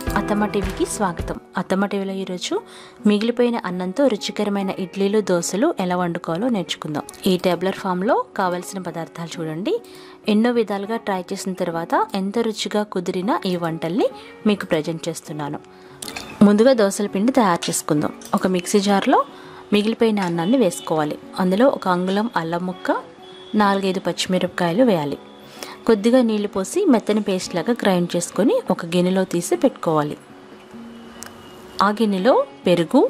అత్తమ్మ టీవీకి స్వాగతం అత్తమ్మ టీవీలో ఈరోజు మిగిలిపోయిన అన్నంతో రుచికరమైన ఇడ్లీలు దోశలు ఎలా వండుకోవాలో నేర్చుకుందాం ఈ టేబులర్ ఫామ్లో కావలసిన పదార్థాలు చూడండి ఎన్నో విధాలుగా ట్రై చేసిన తర్వాత ఎంత రుచిగా కుదిరిన ఈ వంటల్ని మీకు ప్రజెంట్ చేస్తున్నాను ముందుగా దోశల పిండి తయారు చేసుకుందాం ఒక మిక్సీ జార్లో మిగిలిపోయిన అన్నాన్ని వేసుకోవాలి అందులో ఒక అంగుళం అల్లం ముక్క నాలుగైదు పచ్చిమిరపకాయలు వేయాలి కొద్దిగా నీళ్లు పోసి మెత్తని పేస్ట్ లాగా గ్రైండ్ చేసుకొని ఒక గిన్నెలో తీసి పెట్టుకోవాలి ఆ గిన్నెలో పెరుగు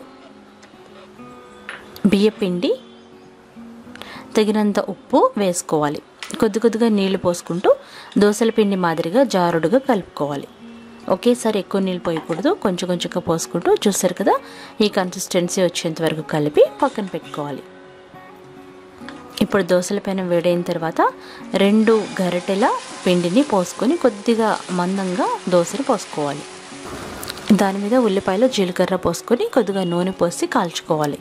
బియ్యపిండి తగినంత ఉప్పు వేసుకోవాలి కొద్ది కొద్దిగా నీళ్లు పోసుకుంటూ దోశల పిండి మాదిరిగా జారుడుగా కలుపుకోవాలి ఒకేసారి ఎక్కువ నీళ్ళు పోయకూడదు కొంచెం కొంచెంగా పోసుకుంటూ చూస్తారు కదా ఈ కన్సిస్టెన్సీ వచ్చేంత వరకు కలిపి పక్కన పెట్టుకోవాలి ఇప్పుడు దోశల పైన వేడైన తర్వాత రెండు గరిటెల పిండిని పోసుకొని కొద్దిగా మందంగా దోశని పోసుకోవాలి దాని మీద ఉల్లిపాయలు జీలకర్ర పోసుకొని కొద్దిగా నూనె పోసి కాల్చుకోవాలి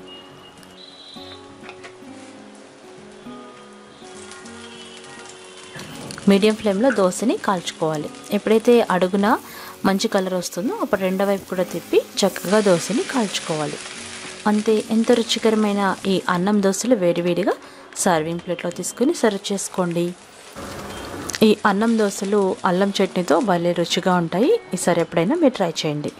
మీడియం ఫ్లేమ్లో దోశని కాల్చుకోవాలి ఎప్పుడైతే అడుగున మంచి కలర్ వస్తుందో అప్పుడు రెండో వైపు కూడా తిప్పి చక్కగా దోశని కాల్చుకోవాలి అంతే ఎంత రుచికరమైన ఈ అన్నం దోశలు వేడివేడిగా సర్వింగ్ ప్లేట్లో తీసుకుని సర్వ్ చేసుకోండి ఈ అన్నం దోశలు అల్లం చట్నీతో భలే రుచిగా ఉంటాయి ఈసారి ఎప్పుడైనా మీరు ట్రై చేయండి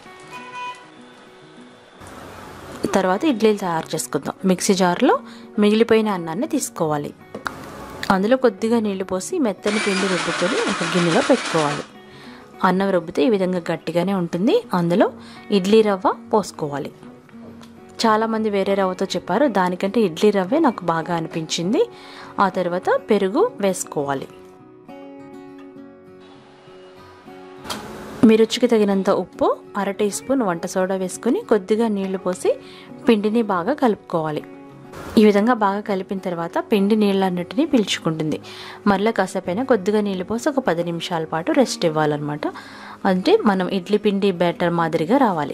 తర్వాత ఇడ్లీలు తయారు చేసుకుందాం మిక్సీ జార్లో మిగిలిపోయిన అన్నాన్ని తీసుకోవాలి అందులో కొద్దిగా నీళ్లు పోసి మెత్తని పిండి రుబ్బుకొని ఒక గిన్నెలో పెట్టుకోవాలి అన్నం రుబ్బితే ఈ విధంగా గట్టిగానే ఉంటుంది అందులో ఇడ్లీ రవ్వ పోసుకోవాలి చాలామంది వేరే రవ్వతో చెప్పారు దానికంటే ఇడ్లీ రవ్వే నాకు బాగా అనిపించింది ఆ తర్వాత పెరుగు వేసుకోవాలి మీ రుచికి తగినంత ఉప్పు అర టీ స్పూన్ వంట సోడా వేసుకొని కొద్దిగా నీళ్లు పోసి పిండిని బాగా కలుపుకోవాలి ఈ విధంగా బాగా కలిపిన తర్వాత పిండి నీళ్ళన్నిటినీ పీల్చుకుంటుంది మరలా కాసేపైనా కొద్దిగా నీళ్ళు పోసి ఒక పది నిమిషాల పాటు రెస్ట్ ఇవ్వాలన్నమాట అంటే మనం ఇడ్లీ పిండి బ్యాటర్ మాదిరిగా రావాలి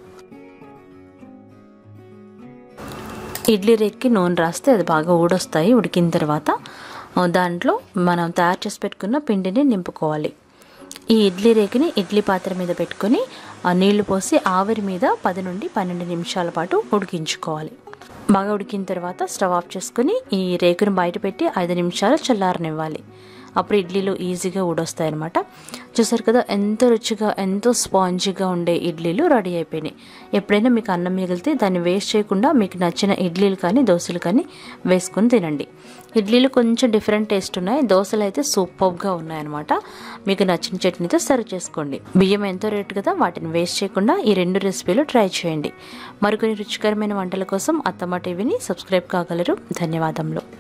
ఇడ్లీ రేక్కి నూనె రాస్తే అది బాగా ఊడొస్తాయి ఉడికిన తర్వాత దాంట్లో మనం తయారు చేసి పెట్టుకున్న పిండిని నింపుకోవాలి ఈ ఇడ్లీ రేకుని ఇడ్లీ పాత్ర మీద పెట్టుకొని నీళ్లు పోసి ఆవిరి మీద పది నుండి పన్నెండు నిమిషాల పాటు ఉడికించుకోవాలి బాగా ఉడికిన తర్వాత స్టవ్ ఆఫ్ చేసుకుని ఈ రేకుని బయట పెట్టి ఐదు నిమిషాలు చల్లారనివ్వాలి అప్పుడు ఇడ్లీలు ఈజీగా ఊడొస్తాయి అనమాట చూసారు కదా ఎంతో రుచిగా ఎంతో స్పాంజీగా ఉండే ఇడ్లీలు రెడీ అయిపోయినాయి ఎప్పుడైనా మీకు అన్నం మిగిలితే దాన్ని వేస్ట్ చేయకుండా మీకు నచ్చిన ఇడ్లీలు కానీ దోశలు కానీ వేసుకొని తినండి ఇడ్లీలు కొంచెం డిఫరెంట్ టేస్ట్ ఉన్నాయి దోశలు అయితే సూపర్గా ఉన్నాయన్నమాట మీకు నచ్చిన చట్నీతో సర్వ్ చేసుకోండి బియ్యం ఎంతో రేటు కదా వాటిని వేస్ట్ చేయకుండా ఈ రెండు రెసిపీలు ట్రై చేయండి మరికొన్ని రుచికరమైన వంటల కోసం అత్తమ్మ టీవీని సబ్స్క్రైబ్ కాగలరు ధన్యవాదములు